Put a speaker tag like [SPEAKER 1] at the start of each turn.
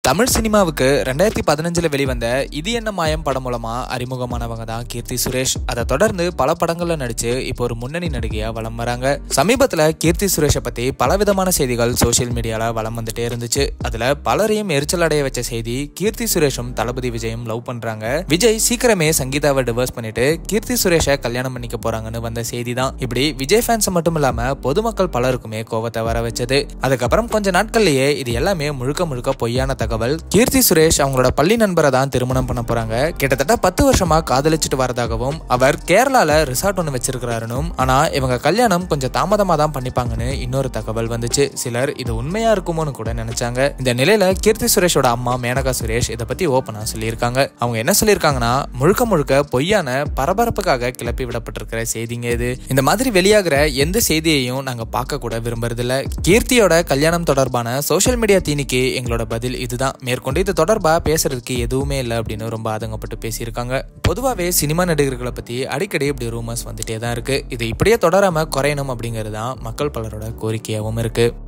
[SPEAKER 1] தமிழ் சினிமாவுக்கு ரெண்டாயிரத்தி பதினஞ்சுல வெளிவந்த இது என்ன மாயம் படம் மூலமா அறிமுகமானவங்க தான் கீர்த்தி சுரேஷ் அதை தொடர்ந்து பல படங்கள்ல நடிச்சு இப்போ ஒரு முன்னணி நடிகையா வலம் வராங்க சமீபத்துல கீர்த்தி சுரேஷை பத்தி பலவிதமான செய்திகள் சோஷியல் மீடியால வலம் வந்துட்டே இருந்துச்சு அதுல பலரையும் எரிச்சல் அடைய வச்ச செய்தி கீர்த்தி சுரேஷும் தளபதி விஜயும் லவ் பண்றாங்க விஜய் சீக்கிரமே சங்கீதாவை டிவோர்ஸ் பண்ணிட்டு கீர்த்தி சுரேஷை கல்யாணம் பண்ணிக்க போறாங்கன்னு வந்த செய்தி தான் இப்படி விஜய் ஃபேன்ஸ் மட்டும் இல்லாம பொதுமக்கள் பலருக்குமே கோவத்தை வர வச்சது அதுக்கப்புறம் கொஞ்ச நாட்கள்லயே இது எல்லாமே முழுக்க முழுக்க பொய்யான தகவல் கீர்த்தி சுரேஷ் அவங்களோட பள்ளி நண்பரை தான் திருமணம் பண்ண போறாங்க கிட்டத்தட்ட பத்து வருஷமா காதலிச்சுட்டு வரதாகவும் அவர் கேரளால ரிசார்ட் ஒன்று வச்சிருக்கிறாருனும் ஆனா இவங்க கல்யாணம் கொஞ்சம் தாமதமா தான் பண்ணிப்பாங்கன்னு இன்னொரு தகவல் வந்துச்சு சிலர் இது உண்மையா இருக்குமோன்னு கூட நினைச்சாங்க இந்த நிலையில கீர்த்தி சுரேஷோட அம்மா மேனகா சுரேஷ் இதை பத்தி ஓப்பனா சொல்லியிருக்காங்க அவங்க என்ன சொல்லியிருக்காங்கன்னா முழுக்க முழுக்க பொய்யான பரபரப்புக்காக கிளப்பி விடப்பட்டிருக்கிற செய்திங்க இது இந்த மாதிரி வெளியாகிற எந்த செய்தியையும் நாங்க பார்க்க கூட விரும்புறதில்ல கீர்த்தியோட கல்யாணம் தொடர்பான சோஷியல் மீடியா தீனிக்கு எங்களோட பதில் இதுதான் மேற்கொண்டு இது தொடர்பா பேசுறதுக்கு எதுவுமே இல்லை அப்படின்னு ரொம்ப ஆதங்கப்பட்டு பேசியிருக்காங்க பொதுவாகவே சினிமா நடிகர்களை பத்தி அடிக்கடி இப்படி ரூமர்ஸ் வந்துட்டே தான் இருக்கு இது இப்படியே தொடராம குறையணும் அப்படிங்கிறது தான் மக்கள் பலரோட கோரிக்கையாகவும் இருக்கு